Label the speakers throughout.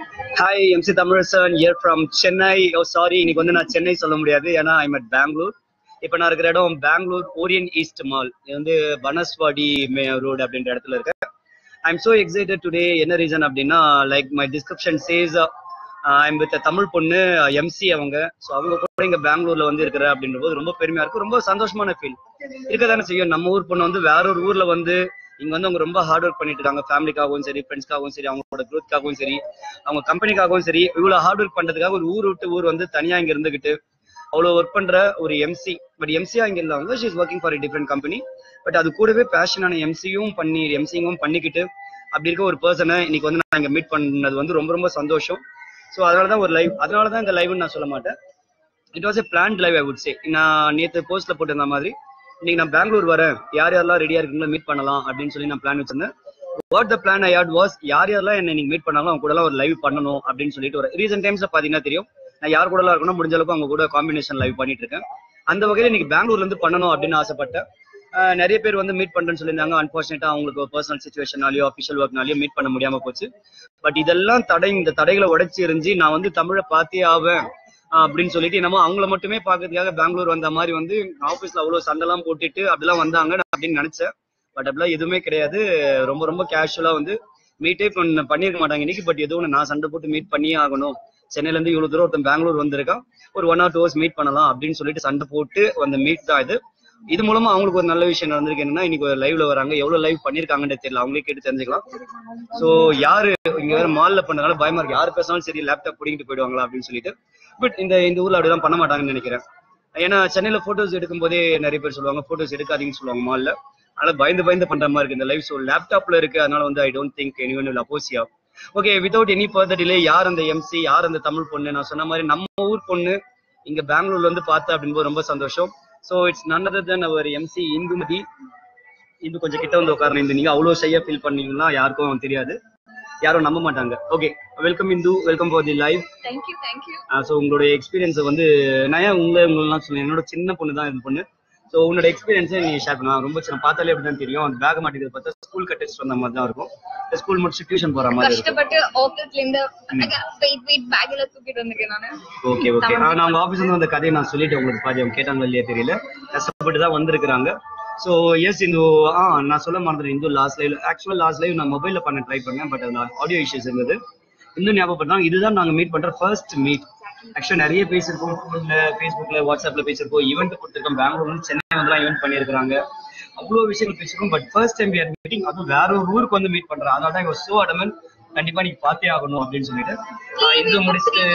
Speaker 1: Hi MC தமிழசன் here from Chennai oh sorry இன்னைக்கு வந்து நான் சென்னை சொல்ல முடியாது ஏன்னா ஐம் அட் பெங்களூர் இப்போ நான் இருக்கிற இடம் பெங்களூர் ஓரியன் ஈஸ்ட் மால் இது வந்து பனஸ்வாடி ரோடு அப்படின்ற இடத்துல இருக்கேன் ஐம் so excited டுடே என்ன ரீசன் அப்படின்னா like my description says I'm with Tamil பொண்ணு எம்சி அவங்க ஸோ அவங்க கூட இங்க பெங்களூர்ல வந்து இருக்கிற அப்படின்ற போது ரொம்ப பெருமையா இருக்கு ரொம்ப சந்தோஷமான ஃபீல் இருக்க தானே செய்யும் நம்ம ஊர் பொண்ணு வந்து வேற ஒரு ஊர்ல வந்து இங்க வந்து அவங்க ரொம்ப ஹார்ட் ஒர்க் பண்ணிட்டு இருக்காங்க ஃபேமிலிக்காகவும் சரி ஃப்ரெண்ட்ஸ்க்காகவும் சரி அவங்களோட க்ரோத்காகவும் சரி அவங்க கம்பெனிக்காகவும் சரி இவ்வளவு ஹார்ட் ஒர்க் பண்றதுக்காக ஒரு ஊர் விட்டு ஊர் வந்து தனியா இங்க இருந்துகிட்டு அவ்வளவு ஒர்க் பண்ற ஒரு எம்சி பட் எம்சியா இங்க இல்லாம she is working for different company but அது கூடவே பேஷனான எம்சியும் பண்ணி எம்சியும் பண்ணிக்கிட்டு அப்படி இருக்க ஒரு பர்சனை இன்னைக்கு வந்து நான் இங்க மீட் பண்ணது வந்து ரொம்ப ரொம்ப சந்தோஷம் ஸோ அதனால தான் ஒரு லைவ் அதனால தான் இந்த லைவ்னு நான் சொல்ல மாட்டேன் it was a plan live I would say நான் நேற்று போஸ்ட்ல போட்டிருந்த மாதிரி இன்னைக்கு நான் பெங்களூர் வரேன் யார் யாரெல்லாம் ரெடியா இருக்கீங்களோ மீட் பண்ணலாம் அப்படின்னு சொல்லி நான் பிளான் வச்சிருந்தேன் what the plan I had was யார் யாரெல்லாம் என்ன நீங்க மீட் பண்ணாலும் அவங்க கூட ஒரு லைவ் பண்ணணும் அப்படின்னு சொல்லிட்டு ஒரு ரீசன்ட் டைம்ஸ்ல பாத்தீங்கன்னா தெரியும் நான் யார் கூட இருக்கணும் முடிஞ்ச அளவுக்கு அவங்க கூட காம்பினேஷன் லைவ் பண்ணிட்டு இருக்கேன் அந்த வகையில இன்னைக்கு பெங்களூர்ல இருந்து பண்ணணும் அப்படின்னு ஆசைப்பட்டேன் ஆஹ் நிறைய பேர் வந்து மீட் பண்றேன்னு சொல்லியிருந்தாங்க அன்பார்ச்சுனேட்டா அவங்களுக்கு பர்சனல் சுச்சுவேஷனாலயோ அஃபிஷியல் ஒர்க்னாலயோ மீட் பண்ண முடியாம போச்சு பட் இதெல்லாம் தடை இந்த தடைகளை உடைச்சு எரிஞ்சு நான் வந்து தமிழை பார்த்தே ஆவேன் ஆஹ் அப்படின்னு சொல்லிட்டு என்னமோ அவங்கள மட்டுமே பாக்குறதுக்காக பெங்களூர் வந்த மாதிரி வந்து ஆபீஸ்ல அவ்வளவு சண்டைலாம் போட்டுட்டு அப்படிலாம் வந்தாங்க நான் அப்படின்னு நினைச்சேன் பட் அப்படிலாம் எதுவுமே கிடையாது ரொம்ப ரொம்ப கேஷுவலா வந்து மீட்டே பண்ண பண்ணிருக்க மாட்டாங்க இன்னைக்கு பட் எதுவும் நான் சண்டை போட்டு மீட் பண்ணியே ஆகணும் சென்னையில இருந்து இவ்வளவு தூரம் ஒருத்தன் பெங்களூர் வந்திருக்கான் ஒரு one or two hours meet பண்ணலாம் அப்படின்னு சொல்லிட்டு சண்டை போட்டு அந்த மீட் தான் இது இது மூலமா அவங்களுக்கு ஒரு நல்ல விஷயம் நடந்திருக்கு என்னன்னா இன்னைக்கு ஒரு லைவ்ல வராங்க எவ்வளவு லைவ் பண்ணிருக்காங்கன்னு தெரியல அவங்களே கேட்டு தெரிஞ்சுக்கலாம் சோ யாரு இங்க வேற மால்ல பண்ணதால பயமா இருக்கு யாரு பேசினாலும் சரி லேப்டாப் பிடிங்கிட்டு போயிடுவாங்களா அப்படின்னு சொல்லிட்டு பட் இந்த இந்த ஊர்ல அப்படிலாம் பண்ண மாட்டாங்கன்னு நினைக்கிறேன் ஏன்னா சென்னையில போட்டோஸ் எடுக்கும் போதே நிறைய பேர் சொல்லுவாங்க போட்டோஸ் எடுக்காதீங்கன்னு சொல்லுவாங்க மால்ல அதனால பயந்து பயந்து பண்ற மாதிரி இருக்கு இந்த லைவ் ஸோ லேப்டாப்ல இருக்கு அதனால வந்து I don't think any one அப்போசியா okay without any further delay யார் அந்த எம்சி யார் அந்த தமிழ் பொண்ணு நான் சொன்ன மாதிரி நம்ம ஊர் பொண்ணு இங்க பெங்களூர்ல வந்து பார்த்தேன் அப்படின்போது ரொம்ப சந்தோஷம் so it's none other than our MC Indumathi Indu கொஞ்சம் கிட்ட வந்து உட்காரணும் இந்த நீங்க அவ்வளவு ஷையா ஃபீல் பண்ணீங்கன்னா யாருக்கும் தெரியாது யாரும் நம்ப மாட்டாங்க okay welcome Indu welcome for the live
Speaker 2: thank you thank you
Speaker 1: so உங்களுடைய எக்ஸ்பீரியன்ஸ் வந்து நான் ஏன் உங்களை உங்களெல்லாம் சொன்னேன் என்னோட சின்ன பொண்ணு தான் இது பொண்ணு ஸோ உன்னோட எக்ஸ்பீரியன்ஸை நீ ஷேர் பண்ணலாம் ரொம்ப சின்ன பார்த்தாலே அப்படி தான் தெரியும் அந்த பேக் மாட்டேங்கிறது பார்த்தா ஸ்கூல் கட்டடிச்சு வந்த மாதிரி தான் இருக்கும் ஸ்கூல் முடிச்சு டியூஷன் போற மாதிரி இருக்கும்
Speaker 2: கஷ்டப்பட்டு ஆபீஸ்ல இருந்து வெயிட் வெயிட் பேக்ல தூக்கிட்டு வந்திருக்கேன் நானு
Speaker 1: ஓகே ஓகே நான் உங்க ஆஃபீஸ் வந்து அந்த கதையை நான் சொல்லிட்டு உங்களுக்கு பாதி அவங்க கேட்டாங்க இல்லையா தெரியல கஷ்டப்பட்டு தான் வந்திருக்கிறாங்க ஸோ எஸ் இந்த ஆ நான் சொல்ல மறந்துட்டேன் இந்த last live actual last live நான் மொபைல்ல பண்ண ட்ரை பண்ணேன் பட் அதில் ஆடியோ இஷ்யூஸ் இருந்தது இன்னும் ஞாபகப்படுறாங்க இதுதான் நாங்க மீட் பண்ற ஃபர்ஸ்ட் மீட் ஆக்சுவலா நிறைய பேசியிருக்கோம் ஃபோன்ல ஃபேஸ்புக்ல வாட்ஸ்அப்ல பேசியிருக்கோம் ஈவெண்ட் கொடுத்துருக்கோம் பெங்களூர்ல இருந்து சென்னை வந்து ஈவெண்ட் பண்ணியிருக்காங்க அவ்வளோ விஷயங்கள் பேசியிருக்கோம் but first time or meeting அதுவும் வேற ஒரு ஊருக்கு வந்து மீட் பண்றேன் அதனால தான் சோ அடமன் கண்டிப்பா நீங்க பார்த்தே ஆகணும் அப்படின்னு சொல்லிட்டு ஆஹ் இது முடிச்சுட்டு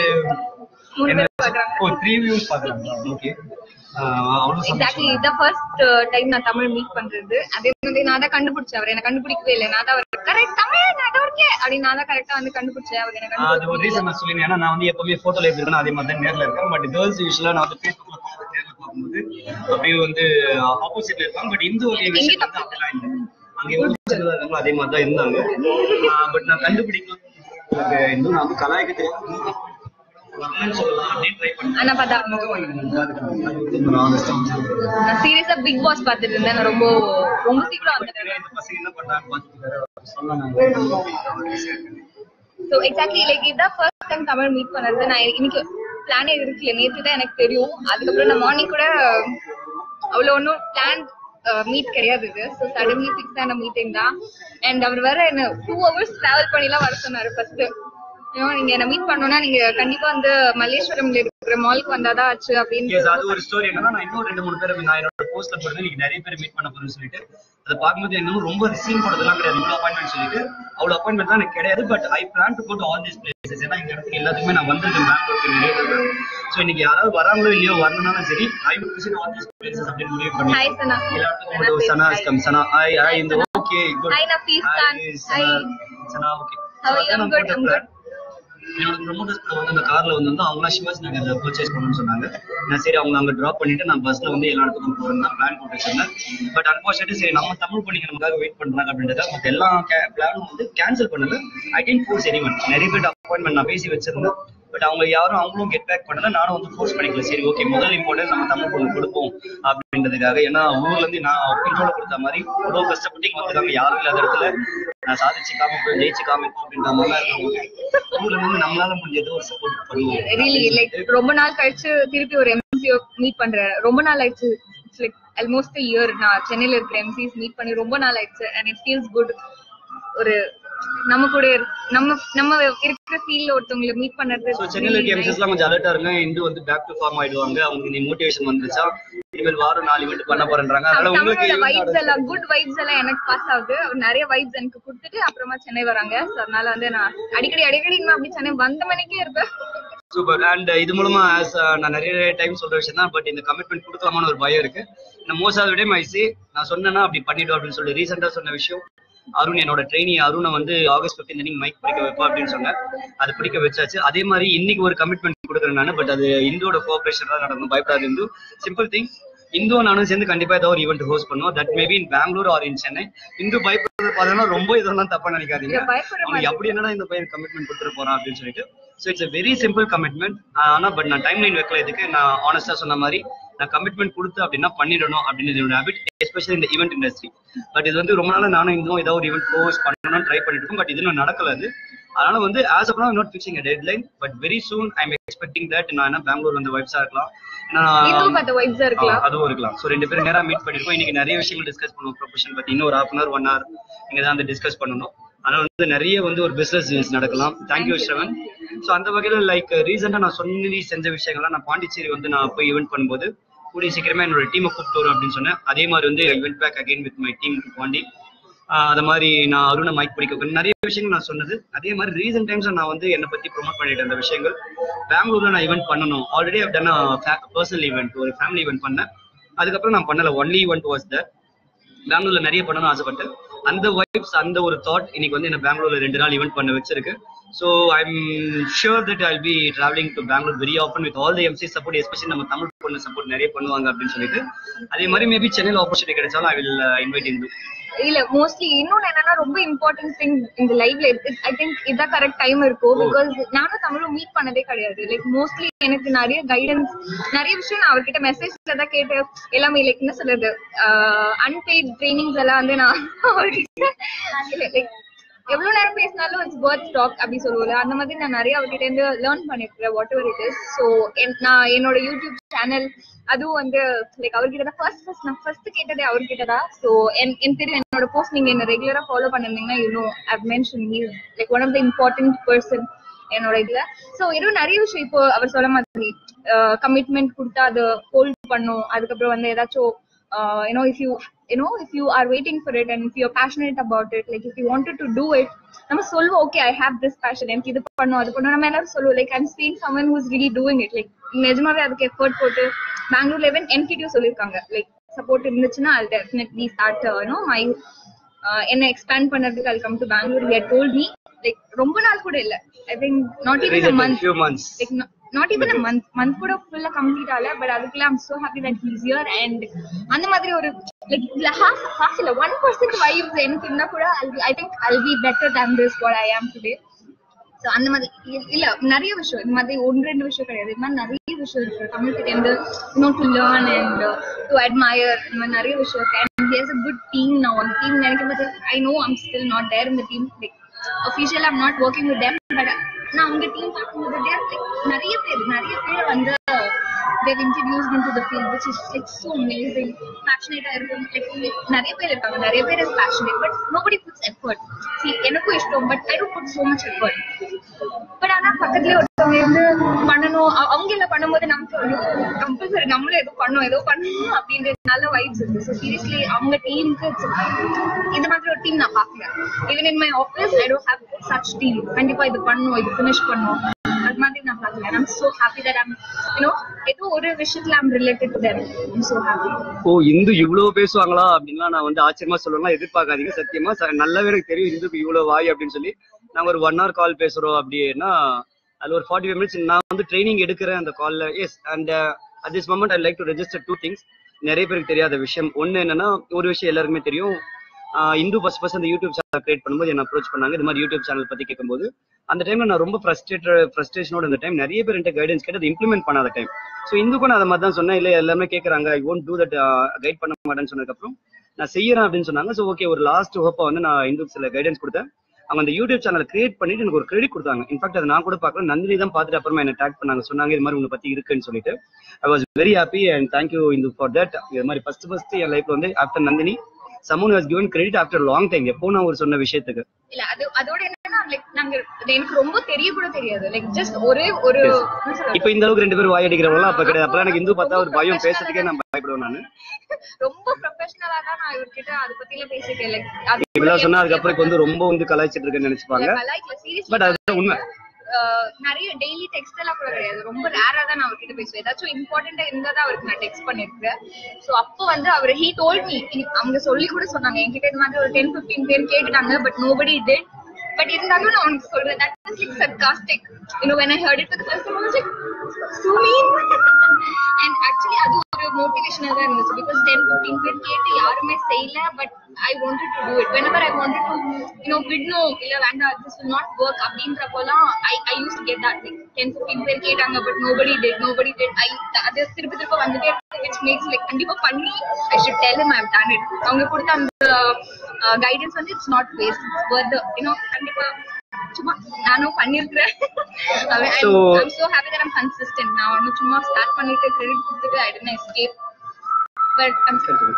Speaker 1: என்ன ஓ த்ரீ வியூஸ் பாக்குறாங்க ஓகே அவ்வளவு
Speaker 2: எக்ஸாக்ட்லி
Speaker 1: சந்தோஷம்
Speaker 2: இதான் ஃபர்ஸ்ட் டைம் நான் தமிழ் மீட் பண்றது அதே வந்து நான் தான் கண்டுபிடிச்சேன் அவர் என்ன கண்டுபிடிக்கவே இல்லை நான் தான் அவர் கரெக்ட் தமிழ் நான் தான் இருக்கேன் அப்படின்னு நான் தான் கரெக்டா வந்து கண்டுபிடிச்சேன் அவர் எனக்கு
Speaker 1: ஆஹ் அது ஒரு ரீசன் நான் சொல்லிருந்தேன் ஏன்னா நான் வந்து எப்பவுமே போட்டோல எப்படி இருக்கேன் அதே மாதிரி தான் நேர்ல இருக்கேன் பட் கேர்ள்ஸ் யூஸ்வலா நான் வந்து ஃபேஸ்புக்ல பார்த்து நேர்ல பார்க்கும்போது அப்படியே வந்து ஆப்போசிட்ல இருக்காங்க பட் இந்த ஒரு விஷயம் வந்து அப்படிலாம் இல்லை அங்க எவ்வளவு சின்னதா இருக்காங்களோ அதே மாதிரி தான் இருந்தாங்க பட் நான் கண்டுபிடிக்கலாம் எனக்கு இன்னும் நான் வந்து கலாய்க்க தெரியும் வரலன்னு சொல்லலாம் அப்படின்னு ட்ரை
Speaker 2: ஆனா பார்த்தா
Speaker 1: பண்ணேன்
Speaker 2: நான் சீரியஸா பிக் பாஸ் பார்த்துட்டு இருந்தேன் நான் ரொம்ப ரொம்ப சீக்கிரம் வந்துட்டேன்
Speaker 1: இந்த பசங்க என்ன பண்றாங்க பார்த்துட்டு சொல்லலாம்
Speaker 2: ஸோ எக்ஸாக்ட்லி லைக் இதான் ஃபர்ஸ்ட் டைம் தமிழ் மீட் பண்ணது நான் இன்னைக்கு பிளானே இருக்குல்ல நேற்று தான் எனக்கு தெரியும் அதுக்கப்புறம் நான் மார்னிங் கூட அவ்வளோ ஒன்றும் பிளான் மீட் கிடையாது இது ஸோ சடன்லி ஃபிக்ஸ் ஆன மீட்டிங் தான் அண்ட் அவர் வேற என்ன டூ ஹவர்ஸ் டிராவல் பண்ணிலாம் வர சொன்னாரு ஃபர்ஸ்ட் ஏன்னா நீங்க என்ன மீட் பண்ணோம்னா நீங்க கண்டிப்பா வந்து மல்லேஸ்வரம்ல இருக்கிற மாலுக்கு வந்தாதான் ஆச்சு அப்படின்னு
Speaker 1: Yes, அது ஒரு ஸ்டோரி என்னன்னா நான் இன்னும் ரெண்டு மூணு பேர் நான் என்னோட போஸ்ட்ல போடுறது இன்னைக்கு நிறைய பேர் மீட் பண்ண போறேன்னு சொல்லிட்டு அதை பார்க்கும்போது என்னமோ ரொம்ப சீன் போடுறதுலாம் கிடையாது இவ்வளவு அப்பாயின்மெண்ட் சொல்லிட்டு அவ்வளவு அப்பாயின்மெண்ட் தான் எனக்கு கிடையாது but I plan to go to all these places ஏன்னா இந்த இடத்துக்கு எல்லாத்துக்குமே நான் வந்திருக்கேன் பெங்களூருக்கு ஸோ இன்னைக்கு யாராவது வராங்களோ இல்லையோ வரணும்னாலும் சரி I will visit all these places அப்படின்னு முடிவு பண்ணி
Speaker 2: ஹாய் சனா
Speaker 1: எல்லாத்துக்கும் ஒரு சனா கம் சனா ஐ ஐ இந்த okay good
Speaker 2: Hi, Nafis Khan. Hi.
Speaker 1: Sana okay
Speaker 2: How are you? I'm good, I'm good.
Speaker 1: என்னோட ப்ரொமோட்டர்ஸ் கூட வந்து அந்த கார்ல வந்து வந்து அவங்களாம் சிவாஜி நகர் பர்ச்சேஸ் பண்ணணும்னு சொன்னாங்க நான் சரி அவங்க அங்க டிராப் பண்ணிட்டு நான் பஸ்ல வந்து எல்லா இடத்துக்கும் போறேன் தான் பிளான் போட்டு வச்சிருந்தேன் பட் அன்பார்ச்சுனேட்லி சரி நம்ம தமிழ் பண்ணிக்க நமக்காக வெயிட் பண்றாங்க அப்படின்றத பட் எல்லா பிளானும் வந்து கேன்சல் பண்ணல I can force any one நிறைய பேர் அப்பாயின்மெண்ட் நான் பேசி வச்சிருந்தேன் பட் அவங்க யாரும் அவங்களும் கெட் பேக் பண்ணல நானும் வந்து ஃபோர்ஸ் பண்ணிக்கல சரி ஓகே முதல் இம்பார்ட்டன்ஸ் நம்ம தமிழ் பொண்ணு கொடுப்போம் அப்படின்றதுக்காக ஏன்னா ஊர்ல இருந்து நான் இன்ட்ரோல கொடுத்த மாதிரி அவ்வளவு கஷ்டப்பட்டு இங்க வந்திருக்காங்க யாரும் இல்லாத இடத்துல நான் சாதிச்சு காமிப்பேன் ஜெயிச்சு காமிப்பேன் அப்படின்ற மாதிரி இருக்கவங்க ஊர்ல இருந்து நம்மளால முடிஞ்சது ஒரு சப்போர்ட் பண்ணுவோம்
Speaker 2: ரியலி லைக் ரொம்ப நாள் கழிச்சு திருப்பி ஒரு எம்சிஓ மீட் பண்றேன் ரொம்ப நாள் ஆயிடுச்சு லைக் ஆல்மோஸ்ட் இயர் நான் சென்னையில இருக்கிற எம்சிஸ் மீட் பண்ணி ரொம்ப நாள் ஆயிடுச்சு அண்ட் இட் ஃபீல்ஸ் குட் ஒரு நம்ம கூட இரு- நம்ம நம்ம இருக்கிற ஃபீல்ட்ல ஒருத்தவங்களை மீட் பண்றது
Speaker 1: ஸோ சென்னையில் இருக்க எம்சிஸ் எல்லாம் கொஞ்சம் அலர்ட்டா இருங்க இந்து வந்து பேக் டு ஃபார்ம் ஆயிடுவாங்க அவங்களுக்கு நீ மோட்டிவேஷன் வந்துருச்சா இனிமேல் வாரம் நாலு இவெண்ட் பண்ண போறேன்றாங்க அதனால உங்களுக்கு
Speaker 2: தமிழோட
Speaker 1: event
Speaker 2: வைப்ஸ்
Speaker 1: நடக்கும்.
Speaker 2: எல்லாம் குட் வைப்ஸ் எல்லாம் எனக்கு பாஸ் ஆகுது நிறைய வைப்ஸ் எனக்கு கொடுத்துட்டு அப்புறமா சென்னை வராங்க ஸோ அதனால வந்து நான் அடிக்கடி அடிக்கடி இனிமே அப்படி சென்னை வந்த மணிக்கே இருப்பேன்
Speaker 1: சூப்பர் அண்ட் இது மூலமா as a- நான் நிறைய டைம் சொல்ற விஷயம் தான் பட் இந்த கமிட்மெண்ட் கொடுக்கலாமான்னு ஒரு பயம் இருக்கு நான் மோஸ்ட் ஆஃப் டைம் ஐசி நான் சொன்னேன்னா அப்படி பண்ணிடும் அப்படின்னு சொல்லி ரீசெண்டா சொன்ன விஷயம் அருண் என்னோட ட்ரெயினி அருணை வந்து ஆகஸ்ட் பிப்டீன் நீங்க மைக் பிடிக்க வைப்பா அப்படின்னு சொன்னேன் அது பிடிக்க வச்சாச்சு அதே மாதிரி இன்னைக்கு ஒரு கமிட்மெண்ட் கொடுக்குறேன் நான் பட் அது இந்தோட கோஆபரேஷன் தான் நடக்கும் பயப்படாது இந்து சிம்பிள் திங் இந்து நானும் சேர்ந்து கண்டிப்பா ஏதாவது ஒரு ஈவெண்ட் ஹோஸ்ட் பண்ணுவோம் that maybe in Bengaluru or in Chennai Indu பயப்படுறது பார்த்தோன்னா ரொம்ப இதெல்லாம் தப்பா நினைக்காதீங்க
Speaker 2: இல்ல, பயப்பட
Speaker 1: அவங்க அப்படி என்னடா இந்த பையன் கமிட்மெண்ட் கொடுத்துட்டு போறான் அப்படின்னு சொல்லிட்டு so it's very simple commitment ஆனா பட் நான் டைம் லைன் வைக்கல இதுக்கு நான் ஆனஸ்டா சொன்ன மாதிரி நான் கமிட்மெண்ட் கொடுத்து அப்படின்னா பண்ணிடணும் அப்படின்னு என்னோட ஹேபிட் எஸ்பெஷலி இந்த ஈவெண்ட் இண்டஸ்ட்ரி பட் இது வந்து ரொம்ப நாளா நானும் இன்னும் ஏதாவது ஒரு ஈவெண்ட் போஸ்ட் பண்ணணும்னு ட்ரை பண்ணிட்டு இருக்கோம் பட் இது இன்னும் நடக்கல அது அதனால வந்து as of not fixing deadline but very soon I am expecting that நான் என்ன பெங்களூர் வந்து வைப்ஸா இருக்கலாம்
Speaker 2: இதுவும்
Speaker 1: நான்
Speaker 2: அந்த வைப்ஸா இருக்கலாம்
Speaker 1: ஆ, அதுவும் இருக்கலாம் ஸோ ரெண்டு பேரும் நேரா மீட் பண்ணிருக்கோம் இன்னைக்கு நிறைய விஷயங்கள் டிஸ்கஸ் பண்ணுவோம் ப்ரொஃபஷன் பத்தி இன்னும் ஒரு half an hour one hour இங்க தான் வந்து டிஸ்கஸ் பண்ணணும் அதனால வந்து நிறைய வந்து ஒரு பிசினஸ் நடக்கலாம் தேங்க்யூ ஸ்ரவன் ஸோ அந்த வகையில லைக் ரீசெண்டா நான் சொல்லி செஞ்ச விஷயங்கள்லாம் நான் பாண்டிச்சேரி வந்து நான் போய் ஈவெண்ட் பண்ணும்போது கூடிய சீக்கிரமா என்னோட டீமை கூப்பிட்டு வரும் அப்படின்னு சொன்னேன் அதே மாதிரி வந்து event back again with my team Pandi ஆஹ் அது மாதிரி நான் அருணை மைக் பிடிக்க வைக்கணும். நிறைய விஷயங்கள் நான் சொன்னது அதே மாதிரி ரீசன்ட் டைம்ஸ் நான் வந்து என்னை பத்தி ப்ரொமோட் பண்ணிட்டு இருந்த விஷயங்கள் பெங்களூர்ல நான் ஈவெண்ட் பண்ணணும் already I've done a personal event ஒரு ஃபேமிலி ஈவெண்ட் பண்ணேன் அதுக்கப்புறம் நான் பண்ணல ஒன்லி ஈவெண்ட் வாஸ் தட் பெங்களூர்ல நிறைய பண்ணணும்னு ஆசைப்பட்டேன் அந்த வைப்ஸ் அந்த ஒரு தாட் இன்னைக்கு வந்து என்ன பெங்களூர்ல ரெண்டு நாள் ஈவெண்ட் பண்ண வச்சிருக்கு so I'm sure that I be travelling to Bangalore very often with all the MC support especially நம்ம தமிழ் பொண்ணு சப்போர்ட் நிறைய பண்ணுவாங்க அப்படின்னு சொல்லிட்டு அதே மாதிரி மேபி சென்னையில் ஆப்பர்ச்சுனிட்டி கிடைச்சாலும் ஐ வில் இன்வைட் இன்
Speaker 2: இல்ல மோஸ்ட்லி இன்னொன்னு என்னன்னா ரொம்ப இம்பார்ட்டன்ட் திங் இந்த லைவ்ல ஐ திங்க் இதான் கரெக்ட் டைம் இருக்கும் பிகாஸ் நானும் தமிழும் மீட் பண்ணதே கிடையாது லைக் மோஸ்ட்லி எனக்கு நிறைய கைடன்ஸ் நிறைய விஷயம் நான் அவர்கிட்ட மெசேஜ்ல தான் கேட்டு எல்லாமே லைக் என்ன சொல்றது அன்பெய்ட் ட்ரைனிங்ஸ் எல்லாம் வந்து நான் அவர்கிட்ட லைக் எவ்வளவு நேரம் பேசினாலும் இட்ஸ் பர்த் ஸ்டாக் அப்படி சொல்லுவோம்ல அந்த மாதிரி நான் நிறைய அவர்கிட்ட இருந்து லேர்ன் பண்ணிருக்கேன் whatever it is so நான் என்னோட யூடியூப் சேனல் அதுவும் வந்து லைக் அவர்கிட்ட தான் ஃபர்ஸ்ட் ஃபர்ஸ்ட் நான் ஃபர்ஸ்ட் கேட்டதே அவர்கிட்ட தான் ஸோ என் எனக்கு தெரியும் என்னோட போஸ்ட் நீங்க என்ன ரெகுலரா ஃபாலோ பண்ணிருந்தீங்கன்னா you know I've mention he like one of the important person என்னோட இதுல சோ இன்னும் நிறைய விஷயம் இப்போ அவர் சொல்ல மாதிரி கமிட்மெண்ட் கொடுத்தா அதை ஹோல்ட் பண்ணும் அதுக்கப்புறம் வந்து ஏதாச்சும் uh, you know if you you know if you are waiting for it and if you're passionate about it like if you wanted to do it நம்ம சொல்லுவோம் okay I have this passion எனக்கு இது பண்ணும் அது பண்ணும் நம்ம எல்லாரும் சொல்லுவோம் like I'm seeing someone who's really doing it like நிஜமாவே அதுக்கு எஃபர்ட் போட்டு பெங்களூர்ல even என்கிட்டயும் சொல்லியிருக்காங்க லைக் சப்போர்ட் இருந்துச்சுன்னா அது டெஃபினெட்லி ஸ்டார்ட் யூனோ மை என்ன எக்ஸ்பேண்ட் பண்ணதுக்கு அது come to Bangalore he told me like ரொம்ப நாள் கூட இல்ல I think not even a month
Speaker 1: few months
Speaker 2: like no, not even a month month கூட ஃபுல்லா கம்ப்ளீட் ஆகல பட் அதுக்குள்ள I'm so happy that he's here and அந்த மாதிரி ஒரு லைக் இல்ல ஹாஃப் ஹாஃப் இல்ல ஒன் பர்சன்ட் வைப்ஸ் எனக்கு இருந்தா கூட I think I be better than this what I am today so அந்த மாதிரி இ- இல்ல நிறைய விஷயம் இந்த மாதிரி ஒன்று ரெண்டு விஷயம் கிடையாது இது மாதிரி நிறைய விஷயம் இருக்கு தமிழ் கிட்ட இருந்து இன்னும் to learn and to admire இந்த மாதிரி நிறைய விஷயம் இருக்கு and there's a good team நான் ஒன் டீம் நினைக்கும் போது I know I'm still not there இந்த team like official I'm not working with them but நான் அவங்க டீம் பார்க்கும்போது they are like நிறைய பேர் நிறைய பேர் வந்து they've introduced into the field which is like so amazing passionate ஆ இருக்கும் like நிறைய பேர் இருக்காங்க நிறைய பேர் is passionate but nobody puts effort see எனக்கும் இஷ்டம் but I don't put so much effort but ஆனா பக்கத்துலயே ஒருத்தவங்க இருந்து பண்ணணும் அ- அவங்க எல்லாம் பண்ணும்போது நமக்கு கம்பல்சரி நம்மளும் ஏதோ பண்ணணும் ஏதோ பண்ணணும் அப்படின்ற நல்ல வைப்ஸ் இருக்கு ஸோ சீரியஸ்லி அவங்க டீமுக்கு இந்த மாதிரி ஒரு டீம் நான் பார்க்கல even in my office I don't have such team கண்டிப்பா இது பண்ணணும் இது ஃபினிஷ் பண்ணணும் அது மாதிரி நான் பார்க்கல I'm so happy that I'm you know ஏதோ ஒரு விஷயத்துல I'm related to that I'm so happy
Speaker 1: oh Indhu இவ்வளவு பேசுவாங்களா அப்படின்லாம் நான் வந்து ஆச்சரியமா சொல்லலாம் எதிர்பார்க்காதீங்க சத்தியமா ச- நல்லாவே எனக்கு தெரியும் இந்துக்கு இவ்வளவு வாய் அப்படின்னு சொல்லி நாங்க ஒரு ஒன் ஹவர் கால் பேசுறோம் அப்படின்னா அதுல ஒரு ஃபார்ட்டி ஃபைவ் மினிட்ஸ் நான் வந்து ட்ரைனிங் எடுக்கிறேன் அந்த கால்ல yes and at this moment I like to register two things நிறைய பேருக்கு தெரியாத விஷயம் ஒண்ணு என்னன்னா ஒரு விஷயம் எல்லாருக்குமே தெரியும் ஆஹ் இந்து ஃபர்ஸ்ட் ஃபர்ஸ்ட் அந்த யூடியூப் சேனல் கிரியேட் பண்ணும்போது என்ன அப்ரோச் பண்ணாங்க இது மாதிரி யூடியூப் சேனல் பத்தி கேட்கும்போது அந்த டைம்ல நான் ரொம்ப ஃப்ரஸ்ட்ரேட்டட் ஃப்ரஸ்ட்ரேஷனோட அந்த டைம் நிறைய பேர் என்கிட்ட கைடன்ஸ் கேட்டு அதை இம்ப்ளிமெண்ட் பண்ணாத டைம் ஸோ இந்துக்கும் நான் அதை மாதிரி தான் சொன்னேன் இல்லை எல்லாமே கேட்குறாங்க I won't do that guide பண்ண மாட்டேன்னு சொன்னதுக்கப்புறம் நான் செய்யறேன் அப்படின்னு சொன்னாங்க ஸோ ஓகே ஒரு லாஸ்ட் ஹோப்பா வந்து நான் இந்துக்கு சில கைடன்ஸ் கொடுத்தேன் அவங்க அந்த யூடியூப் சேனல் கிரியேட் பண்ணிட்டு எனக்கு ஒரு கிரெடிட் கொடுத்தாங்க இன்ஃபேக்ட் அதை நான் கூட பார்க்கல நந்தினி தான் பார்த்துட்டு அப்புறமா என்ன டேக் பண்ணாங்க சொன்னாங்க இது மாதிரி உங்களை பத்தி இருக்குன்னு சொல்லிட்டு I was very happy and thank you Indhu for that இது மாதிரி ஃபர்ஸ்ட் ஃபர்ஸ்ட் என் லைஃப்ல வந்து after Nandini someone was given credit after long time எப்போ நான் ஒரு சொன்ன விஷயத்துக்கு
Speaker 2: இல்ல அது அதோட என்னன்னா லைக் நாங்க அது எனக்கு ரொம்ப தெரிய கூட தெரியாது லைக் ஜஸ்ட் ஒரே ஒரு என்ன சொல்றது?
Speaker 1: இப்போ இந்த அளவுக்கு ரெண்டு பேரும் வாய் அடிக்கிறவங்களாம் அப்ப கிடையாது அப்பலாம் எனக்கு இந்து பார்த்தா ஒரு பயம் பேசுறதுக்கே நான் பயப்படுவேன் நான்
Speaker 2: ரொம்ப ப்ரொஃபஷனலா தான் நான் இவர்கிட்ட அதை பத்தி எல்லாம் பேசிட்டேன் லைக் அது
Speaker 1: இப்படிலாம் சொன்னா அதுக்கப்புறம் இப்போ வந்து ரொம்ப வந்து கலாய்ச்சிட்டு இருக்கேன்னு நினைச்சுப்பாங்க
Speaker 2: கலாய்க்கல சீரியஸ்லி
Speaker 1: பட் அதுதான் உண்மை
Speaker 2: நிறைய டெய்லி டெக்ஸ்ட் எல்லாம் கூட கிடையாது ரொம்ப ரேரா தான் நான் அவர்கிட்ட பேசுவேன் ஏதாச்சும் இம்பார்ட்டண்டா இருந்தா தான் அவருக்கு நான் டெக்ஸ்ட் பண்ணிருக்கேன் சோ அப்போ வந்து அவர் ஹீ டோல்ட் மீ அவங்க சொல்லி கூட சொன்னாங்க என்கிட்ட இந்த மாதிரி ஒரு டென் பிப்டீன் பேர் கேட்டுட்டாங்க பட் நோபடி டிட் பட் இருந்தாலும் நான் உனக்கு சொல்றேன் that is like sarcastic you know when i heard it for the first time i was like so mean and actually அது ஒரு மோட்டிவேஷனல் தான் இருந்துச்சு பிகாஸ் டென் ஃபிஃப்டீன் பேர் கேட்டு யாருமே செய்யல but I wanted to do it whenever i wanted to you know விடணும் இல்ல வேண்டாம் this will not work அப்படின்றப்போலாம் i i used to get that like 10 15 பேர் கேட்டாங்க but nobody did nobody did i அது திருப்பி திருப்பி வந்துட்டே இருக்கு which makes like கண்டிப்பா பண்ணி i should tell him i've done it அவங்க கொடுத்த அந்த கைடன்ஸ் வந்து it's not waste it's worth the you know கண்டிப்பா சும்மா நானும் பண்ணிருக்கிறேன்
Speaker 1: So-
Speaker 2: I'm so happy that I'm consistent நான் ஒன்னும் சும்மா ஸ்டார்ட் பண்ணிட்டு கிரெடிட் கொடுத்துட்டு I didn't escape but I'm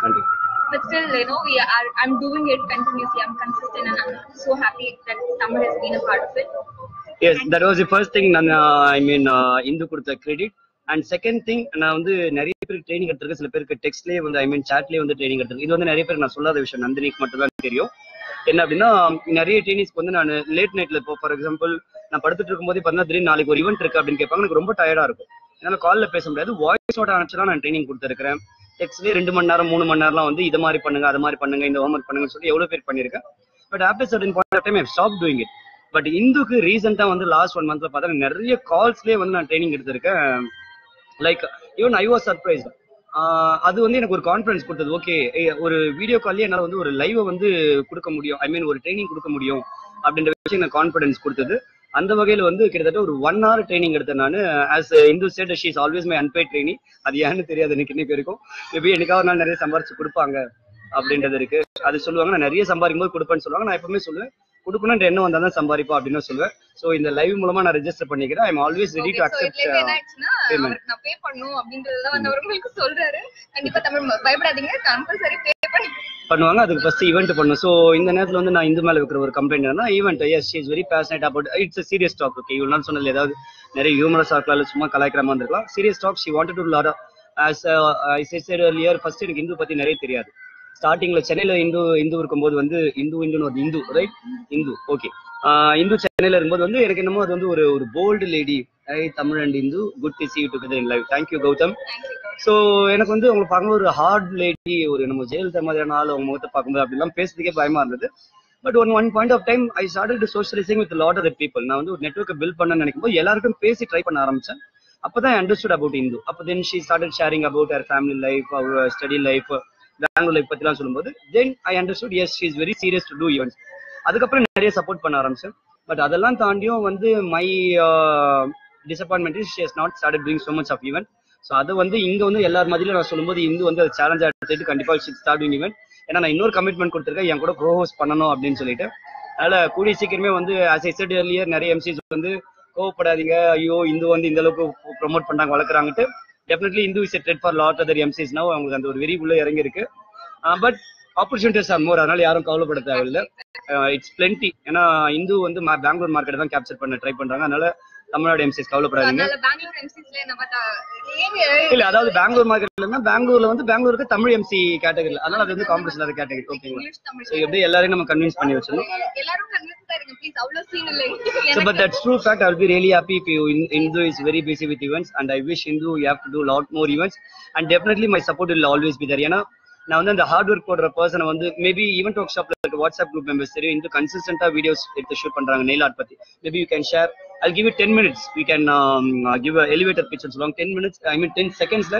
Speaker 2: but still you know we are I'm doing it continuously I'm consistent and I'm so happy that Tamil has been a part of it
Speaker 1: yes that was the first thing நான் I மீன் இந்து கொடுத்த credit and second thing நான் வந்து நிறைய பேருக்கு training எடுத்திருக்கேன் சில பேருக்கு டெக்ஸ்ட்லேயே வந்து ஐ மீன் சாட்லேயே வந்து ட்ரைனிங் எடுத்திருக்கேன் இது வந்து நிறைய பேர் நான் சொல்லாத விஷயம் நந்தினிக்கு மட்டும் தான் தெரியும் என்ன அப்படின்னா நிறைய ட்ரைனிங்ஸ்க்கு வந்து நான் லேட் நைட்ல இப்போ ஃபார் எக்ஸாம்பிள் நான் படுத்துட்டு இருக்கும்போது பார்த்தீங்கன்னா திடீர்னு நாளைக்கு ஒரு ஈவெண்ட் இருக்கு அப்படின்னு கேட்பாங்க எனக்கு ரொம்ப டயர்டா இருக்கும் என்னால காலில் பேச முடியாது வாய்ஸ் நோட் அனுப்பிச்சுலாம் நான் ட்ரைனிங் கொடுத்துருக்கேன் டெக்ஸ்ட்லேயே ரெண்டு மணி நேரம் மூணு மணி நேரம்லாம் வந்து இது மாதிரி பண்ணுங்க அது மாதிரி பண்ணுங்க இந்த ஹோம்ஒர்க் பண்ணுங்கன்னு சொல்லி எவ்வளவு பேர் பண்ணியிருக்கேன் but after certain point of time I stop doing it but இந்துக்கு ரீசெண்டா வந்து லாஸ்ட் ஒன் மந்த்ல பார்த்தா நிறைய கால்ஸ்லயே வந்து நான் ட்ரைனிங் எடுத்திருக்கேன் like even I was surprise அது வந்து எனக்கு ஒரு கான்ஃபிடன்ஸ் கொடுத்தது ஓகே ஒரு வீடியோ கால்லயே என்னால வந்து ஒரு லைவை வந்து கொடுக்க முடியும் ஐ மீன் ஒரு ட்ரைனிங் கொடுக்க முடியும் அப்படின்ற விஷயம் எனக்கு கான்ஃபிடன்ஸ் கொடுத்தது அந்த வகையில வந்து கிட்டத்தட்ட ஒரு ஒன் ஹவர் ட்ரைனிங் எடுத்தேன் நான் as Indhu state she is always my unpaid training அது ஏன்னு தெரியாது எனக்கு இன்னைக்கு வரைக்கும் மேபி என்னைக்காவது நான் நிறைய சம்பாரிச்சு கொடுப்பாங்க அப்படின்றது இருக்கு அது சொல்லுவாங்க நான் நிறைய சம்பாதிக்கும் போது கொடுப்பேன்னு சொல்லுவாங்க நான் எப்பவுமே சொல்லுவேன் கொடுக்கணுன்ற எண்ணம் வந்தா தான் சம்பாதிப்பா அப்படின்னு சொல்லுவேன் சோ இந்த லைவ் மூலமா நான் ரெஜிஸ்டர் பண்ணிக்கிறேன் I'm always ready to
Speaker 2: Okay, so
Speaker 1: accept
Speaker 2: இதுல என்ன ஆயிடுச்சுன்னா
Speaker 1: payment.
Speaker 2: அவருக்கு நான் பே பண்ணும் அப்படின்றதுதான் வந்து அவர் உங்களுக்கு சொல்றாரு கண்டிப்பா தமிழ் பயப்படாதீங்க கம்பல்சரி பே பண்ணி
Speaker 1: பண்ணுவாங்க அதுக்கு ஃபர்ஸ்ட் ஈவெண்ட் பண்ணும் ஸோ இந்த நேரத்துல வந்து நான் இந்து மேல வைக்கிற ஒரு கம்ப்ளைண்ட் என்னன்னா event yes is very passionate about it's serious talk okay இவ்வளவு நாள் சொன்னது ஏதாவது நிறைய ஹியூமரஸ் ஆக்கலாம் இல்ல சும்மா கலாய்க்கிற மாதிரி இருக்கலாம் serious talk she wanted to lot as I said year first எனக்கு இந்து பத்தி நிறைய தெரியாது ஸ்டார்டிங்ல சென்னையில இந்து இந்து இருக்கும்போது வந்து இந்து இந்துன்னு ஒரு இந்து ரைட் இந்து ஓகே இந்து சென்னையில இருக்கும்போது வந்து எனக்கு என்னமோ அது வந்து ஒரு ஒரு bold lady I Tamil and Indhu good to see you together in live thank you Gautham so எனக்கு வந்து அவங்க பார்க்கும்போது ஒரு ஹார்ட் லேடி ஒரு நம்ம ஜெயலலிதா மாதிரியான ஆள் அவங்க முகத்தை பார்க்கும்போது அப்படிலாம் பேசுறதுக்கே பயமா இருந்தது but one one point of time I started socialising with lot of people நான் வந்து ஒரு நெட்ஒர்க்கை பில்ட் பண்ண நினைக்கும் போது எல்லாருக்கும் பேசி ட்ரை பண்ண ஆரம்பிச்சேன் அப்பதான் அண்டர்ஸ்டுட் அபவுட் இந்து அப்போ then she started sharing about her family life her study life Bangalore life பத்திலாம் சொல்லும்போது then I understood yes she is very serious to do events அதுக்கப்புறம் நிறைய சப்போர்ட் பண்ண ஆரம்பிச்சேன் பட் அதெல்லாம் தாண்டியும் வந்து my disappointment is she not started doing so much of event so அது வந்து இங்க வந்து எல்லார் மதியில நான் சொல்லும்போது இந்து வந்து அது சேலஞ்சா எடுத்துட்டு கண்டிப்பா ஷிட் ஸ்டார்ட் டூயிங் ஈவெண்ட் ஏன்னா நான் இன்னொரு கமிட்மெண்ட் கொடுத்துருக்கேன் என் கூட கோ ஹோஸ்ட் பண்ணணும் அப்படின்னு சொல்லிட்டு அதனால கூடிய சீக்கிரமே வந்து ஆஸ் எஸ் இயர் நிறைய எம்சிஸ் வந்து கோவப்படாதீங்க ஐயோ இந்து வந்து இந்த அளவுக்கு ப்ரொமோட் பண்றாங்க வளர்க்குறாங்கட்டு definitely Indhu is threat for lot other MCs now அவங்களுக்கு அந்த ஒரு வெறி உள்ள இறங்கி இருக்கு பட் ஆப்பர்ச்சுனிட்டிஸ் ஆர் மோர் அதனால யாரும் கவலைப்பட தேவையில்லை இட்ஸ் பிளென்டி ஏன்னா இந்து வந்து மா- பெங்களூர் மார்க்கெட் தான் கேப்சர் பண்ண ட்ரை பண்றாங்க அதனால தமிழ்நாடு எம்சிஸ் கவலைப்படாதீங்க
Speaker 2: அதனால பெங்களூர் எம்சிஸ்ல நம்ம த- ஏங்க
Speaker 1: இல்ல அதாவது பெங்களூர் மார்க்கெட்ல பெங்களூர்ல வந்து பெங்களூருக்கு தமிழ் எம்சி கேட்டகரி அதனால அது வந்து காம்படிஷன் இல்லாத கேட்டகரி ஓகேங்களா
Speaker 2: இங்கிலீஷ் தமிழ்
Speaker 1: ஸோ எப்படி எல்லாரையும் நம்ம கன்வின்ஸ் பண்ணி வச்சிடணும்
Speaker 2: எல்லாரும் கன்வின்ஸ் ஆயிருங்க ப்ளீஸ் அவ்வளவு சீன் இல்லை
Speaker 1: So,
Speaker 2: எனக்கு
Speaker 1: but that's true fact. I'll be really happy if you in, Indu is very busy with events, and I wish Indu you have to do a lot more events, and definitely my support will always be there. ஏன்னா நான் வந்து அந்த hard work போடுற பர்சனை வந்து maybe event work ஷாப்ல இருக்க WhatsApp group members தெரியும் இந்த கன்சிஸ்டன்டா வீடியோஸ் எடுத்து ஷூட் பண்றாங்க நெயில் ஆர்ட் பத்தி maybe you can share I give it ten minutes you can give elevator picture சொல்லுவாங்க ten minutes I mean ten செகண்ட்ஸ்ல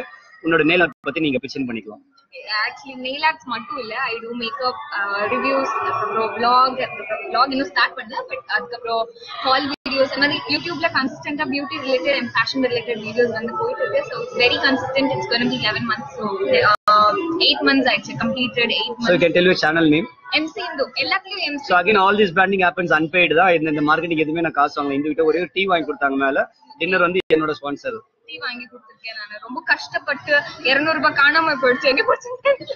Speaker 1: உன்னோட நெயில் ஆர்ட் பத்தி நீங்க பிச்சன் பண்ணிக்கலாம்
Speaker 2: ஆக்சுவலி நெயில் ஆர்ட்ஸ் மட்டும் இல்ல ஐ டூ மேக்கப் ரிவ்யூஸ் அதுக்கப்புறம் vlog அதுக்கப்புறம் vlog இன்னும் ஸ்டார்ட் பண்ணல பட் அதுக்கப்புறம் ஹால் வீடியோஸ் அந்த மாதிரி யூடியூப்ல கன்சிஸ்டன்டா beauty related and fashion related videos வந்து போயிட்டு இருக்கு so very consistent it's gonna be eleven months so eight months ஆயிடுச்சு completed eight
Speaker 1: so you
Speaker 2: months
Speaker 1: can tell you channel name
Speaker 2: MC Indhu எல்லாத்துலயும் MC
Speaker 1: so again all this branding happens unpaid தான் இந்த இந்த marketing எதுவுமே நான் காசு வாங்கல இந்த கிட்ட ஒரே டீ வாங்கி கொடுத்தாங்க மேல டின்னர் வந்து என்னோட ஸ்பான்சர்
Speaker 2: டீ வாங்கி கொடுத்துருக்கேன் நான் ரொம்ப கஷ்டப்பட்டு இருநூறு ரூபாய் காணாம போயிடுச்சு எங்க போச்சு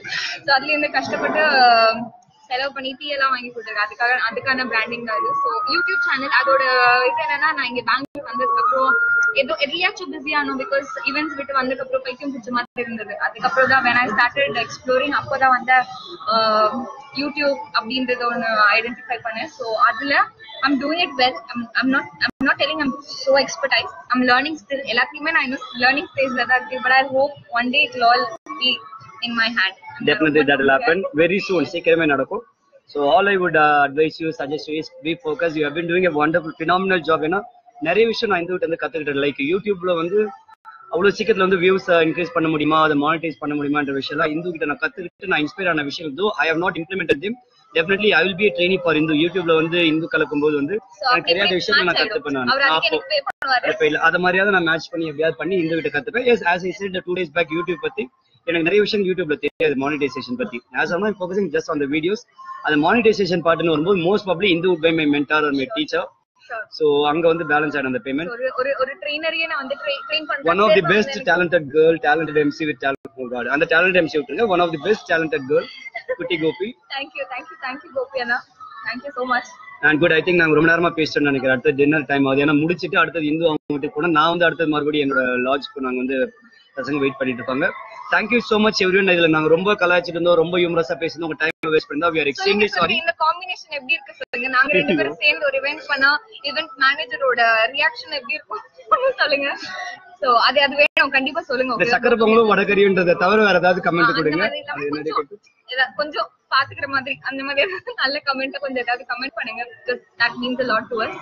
Speaker 2: ஸோ அதுல இருந்து கஷ்டப்பட்டு அஹ், செலவு பண்ணி டீ எல்லாம் வாங்கி கொடுத்துருக்கேன் அதுக்காக அதுக்கான பிராண்டிங் தான் இது ஸோ யூடியூப் சேனல் அதோட இது என்னன்னா நான் இங்க பெங்களூர் வந்ததுக்கு அப்புறம் ஏதோ எதுலயாச்சும் பிஸி ஆனோம் பிகாஸ் ஈவெண்ட்ஸ் விட்டு வந்ததுக்கு அப்புறம் பைத்தியம் பிடிச்ச மாதிரி இருந்தது அதுக்கப்புறம் தான் வேணா ஸ்டார்டட் எக்ஸ்ப்ளோரிங் அப்போதான் வந்து அஹ், யூடியூப் அப்படின்றத ஒன்று ஐடென்டிஃபை பண்ணேன் ஸோ அதுல I'm doing it well I'm not I'm not telling I'm so expertise I'm learning still எல்லாத்தையுமே நான் இன்னும் லேர்னிங் ஸ்டேஜ்ல தான் இருக்கு but I hope one day it all be in my hand
Speaker 1: definitely that will happen very soon சீக்கிரமே நடக்கும் so all i would uh, advise you suggest you is be focused you have been doing a wonderful phenomenal job ஏன்னா நிறைய விஷயம் நான் இந்த கிட்ட வந்து கத்துக்கிட்டேன் லைக் யூடியூப்ல வந்து அவ்வளவு சீக்கிரத்துல வந்து வியூஸ் இன்க்ரீஸ் பண்ண முடியுமா அதை மானிட்டைஸ் பண்ண முடியுமான்ற விஷயம்லாம் இந்து கிட்ட நான் கத்துக்கிட்டு நான் இன்ஸ்பயர் ஆன விஷயம் though I have not implemented them definitely I will be training for Indhu யூடியூப்ல வந்து இந்து கலக்கும் போது வந்து எனக்கு தெரியாத விஷயத்தை நான் கத்துப்பேன் நான்
Speaker 2: அவர் அதுக்கு
Speaker 1: அப்போ
Speaker 2: எனக்கு பே பண்ணுவாரு
Speaker 1: இப்ப இல்ல அத மாதிரியாவது நான் மேட்ச் பண்ணி எப்படியாவது பண்ணி இந்த கிட்ட கத்துப்பேன் yes as I said two days back YouTube பத்தி எனக்கு நிறைய விஷயம் யூடியூப்ல தெரியாது மானிட்டைசேஷன் பத்தி as am focusing just on the videos அந்த மானிட்டைசேஷன் பார்ட்னு வரும்போது most probably Indhu by my mentor ஒரு மை டீச்சர்
Speaker 2: Sure.
Speaker 1: ஸோ அங்க வந்து பேலன்ஸ் ஆயிடும் அந்த பேமெண்ட்
Speaker 2: ஒரு ஒரு ஒரு ட்ரெயினரையே நான் வந்து ட்ரெயின்
Speaker 1: ஒன் ஆஃப் தி
Speaker 2: பண்றேன்
Speaker 1: best talented girl talented MC with talent card அந்த டேலண்ட் எம்சி விட்டுருங்க one of the best talented girl குட்டி Gopi
Speaker 2: thank you thank you thank you Gopi அண்ணா thank you so much
Speaker 1: and good I think நாங்க ரொம்ப நேரமா பேசிட்டோம்னு நினைக்கிறேன் அடுத்து டின்னர் டைம் ஆகுது ஏன்னா முடிச்சிட்டு அடுத்தது இந்து அவங்க வீட்டுக்கு போனா நான் வந்து அடுத்தது மறுபடியும் என்னோட லாட்ஜ்க்கு நாங்க வந்து பசங்க வெயிட் பண்ணிட்டு இருப்பாங்க thank you so much everyone இதுல நாங்க ரொம்ப கலாய்ச்சிட்டு இருந்தோம் ரொம்ப ஹியூமரஸா பேசினோம் உங்க டைம் வேஸ்ட் பண்ணா வி ஆர் எக்ஸ்ட்ரீம்லி சாரி
Speaker 2: இந்த காம்பினேஷன் எப்படி இருக்கு சொல்லுங்க நாங்க ரெண்டு பேரும் சேர்ந்து ஒரு இவெண்ட் பண்ணா இவெண்ட் மேனேஜரோட ரியாக்ஷன் எப்படி இருக்கும் சொல்லுங்க சோ அது அது வேணும் கண்டிப்பா சொல்லுங்க
Speaker 1: இந்த
Speaker 2: okay?
Speaker 1: சக்கரை பொங்கலும் வடகறின்றதை தவிர வேற ஏதாவது
Speaker 2: ஆ,
Speaker 1: கமெண்ட்
Speaker 2: அந்த
Speaker 1: கொடுங்க
Speaker 2: மாதிரி இல்லாம
Speaker 1: அது என்னடி
Speaker 2: கொஞ்சம் ஏதா- கொஞ்சம் பாத்துக்கிற மாதிரி அந்த மாதிரி ஏதாவது நல்ல கமெண்ட் கொஞ்சம் ஏதாவது கமெண்ட் பண்ணுங்க because that means a lot to us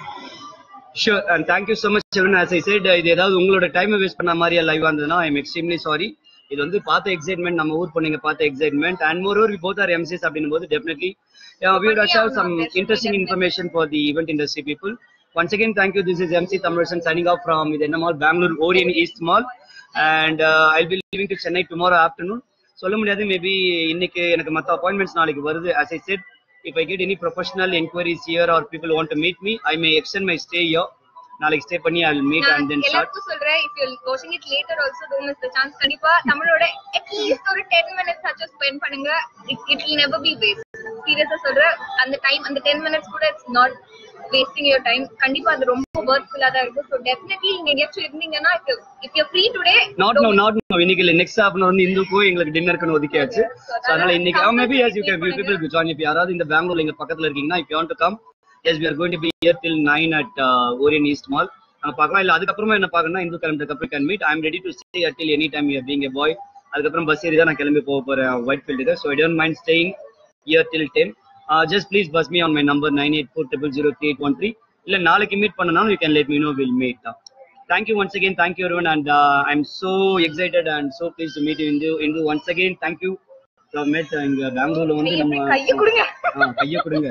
Speaker 1: sure and thank you so much seven as I said இது ஏதாவது உங்களோட டைமை வேஸ்ட் பண்ண மாதிரியா லைவ் இருந்ததுன்னா ஐ எம் எக்ஸ்ட்ரீம்லி சாரி இது வந்து பார்த்த எக்ஸைட்மெண்ட் நம்ம ஊர் பொண்ணுங்க பார்த்த excitement and moreover both are MCs அப்படின்னும் போது definitely we would have some interesting information for the event industry people once again thank you this is mc thamarasan signing off from the mall bangalore orient east mall and uh, i'll be leaving to chennai tomorrow afternoon சொல்ல முடியாது maybe இன்னைக்கு எனக்கு மற்ற appointments நாளைக்கு வருது as i said if i get any professional inquiries here or people want to meet me i may extend my stay here நாளைக்கு stay பண்ணி I will meet
Speaker 2: நான்
Speaker 1: அண்ட் தென் ஸ்டார்ட்
Speaker 2: எல்லாருக்கும் சொல்றேன் if you're watching it later also don't miss the chance கண்டிப்பா தமிழோட at least ஒரு 10 minutes ஆச்சும் spend பண்ணுங்க it it will never be waste சீரியஸா சொல்றேன் அந்த டைம் அந்த 10 minutes கூட it's not wasting your time கண்டிப்பா அது ரொம்ப ஒர்த்ஃபுல்லா தான் இருக்கும் ஸோ டெஃபினெட்லி நீங்க எங்கேயாச்சும் இருந்தீங்கன்னா if you're free today
Speaker 1: not no not no இன்னைக்கு இல்ல நெக்ஸ்ட் ஹாஃப் வந்து இந்துக்கும் எங்களுக்கு டின்னருக்குன்னு ஒதுக்கியாச்சு So, அதனால இன்னைக்கு oh, maybe yes you can you people could join if யாராவது இந்த பெங்களூர்ல இங்க பக்கத்துல இருக்கீங்கன்னா if you want to come yes we are going to be here till 9 at uh, Orient East Mall நம்ம பார்க்கலாம் இல்ல அதுக்கப்புறமா என்ன பார்க்கணும்னா இந்து கிளம்புறதுக்கு அப்புறம் can meet I am ready to stay until any time you being a boy அதுக்கப்புறம் bus ஏறி தான் நான் கிளம்பி போக போறேன் ஒயிட் ஃபீல்டுக்கு so I don't mind staying here till ten just please buzz me on my number nine eight four triple zero three eight one three இல்ல நாளைக்கு மீட் பண்ணனாலும் you can let me know will meet தான் thank you once again thank you everyone and uh, i'm so excited and so pleased to meet you indu indu once again thank you so met இங்க பெங்களூர்ல வந்து நம்ம
Speaker 2: கையை கொடுங்க
Speaker 1: ஆ, கையை கொடுங்க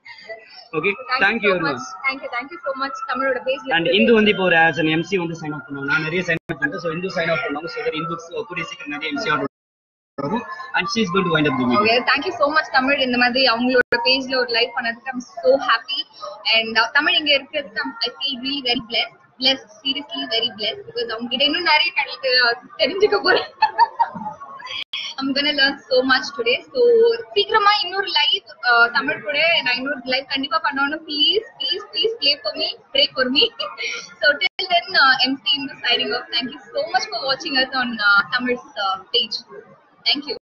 Speaker 1: okay thank you everyone
Speaker 2: thank you thank you so much தமிழோட பேஸ்ல
Speaker 1: அண்ட் இந்து வந்து இப்போ ஒரு ஆஸ் an MC வந்து சைன் அப் பண்ணுவாங்க நான் நிறைய சைன் அப் பண்ணிட்டேன் ஸோ இந்து சைன் அப் பண்ணுவாங்க ஸோ இந்து கூடிய சீக்கிரம் நிறைய MC ஆர்டர் வரும் and she is going to wind up the video
Speaker 2: okay thank you so much Tamil இந்த மாதிரி அவங்களோட பேஜ்ல ஒரு லைவ் பண்ணதுக்கு I'm so happy and Tamil இங்க இருக்கிறதுக்கு I feel really very pleased pleased seriously very pleased because அவங்க கிட்ட இன்னும் நிறைய கிடைக்கு தெரிஞ்சுக்க போறேன் I'm gonna learn so much today. So சீக்கிரமா இன்னொரு லைவ் தமிழ் கூட நான் இன்னொரு லைவ் கண்டிப்பா பண்ணணும் please please please play for me pray for me so till then MC in signing off. Thank you so much for watching us on uh, Tamil's uh, page. Thank you.